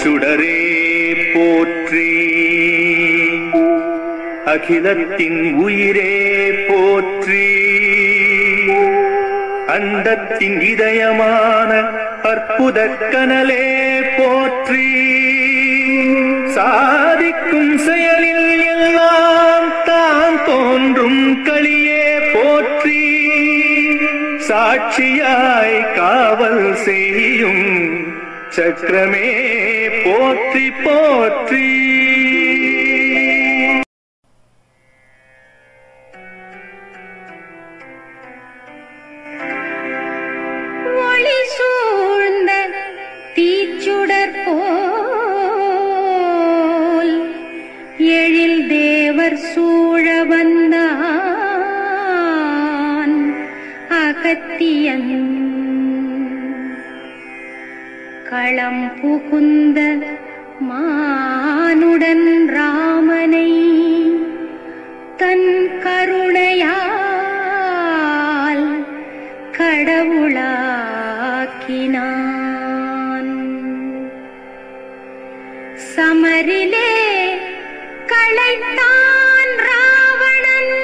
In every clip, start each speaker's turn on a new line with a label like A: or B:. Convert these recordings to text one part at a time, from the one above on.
A: அருட்சுடரே போற்றி அகிலத்தின் உயிரே போற்றி அண்டத்தின் இதயமான அற்புத கனலே போற்றி சாதிக்கும் செயலில் எல்லாம் தான் தோன்றும் களியே போற்றி சாட்சியாய் காவல் செய்யும் சக்கரமே போற்றி போற்றி
B: ஒளி சூழ்ந்த தீச்சுடர் போல் எழில் தேவர் சூழ வந்தான் அகத்தியன் களம் புகுந்த மானுடன் ராமனை தன் கருணையால் கடவுளாக்கினான் சமரிலே களைத்தான் ராவணன்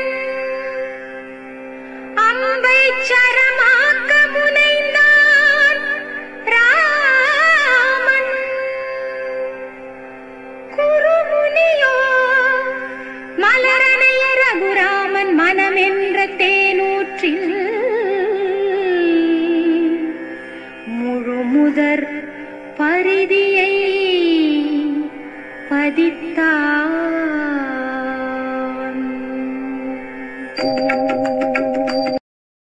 B: அம்பை சரமாக்க முனைந்தான் ராமன் குருமுனியோ மலரணைய ரகுராமன் மனமென்ற தேனூற்றில் முழுமுதற் பரிதியை பதித்த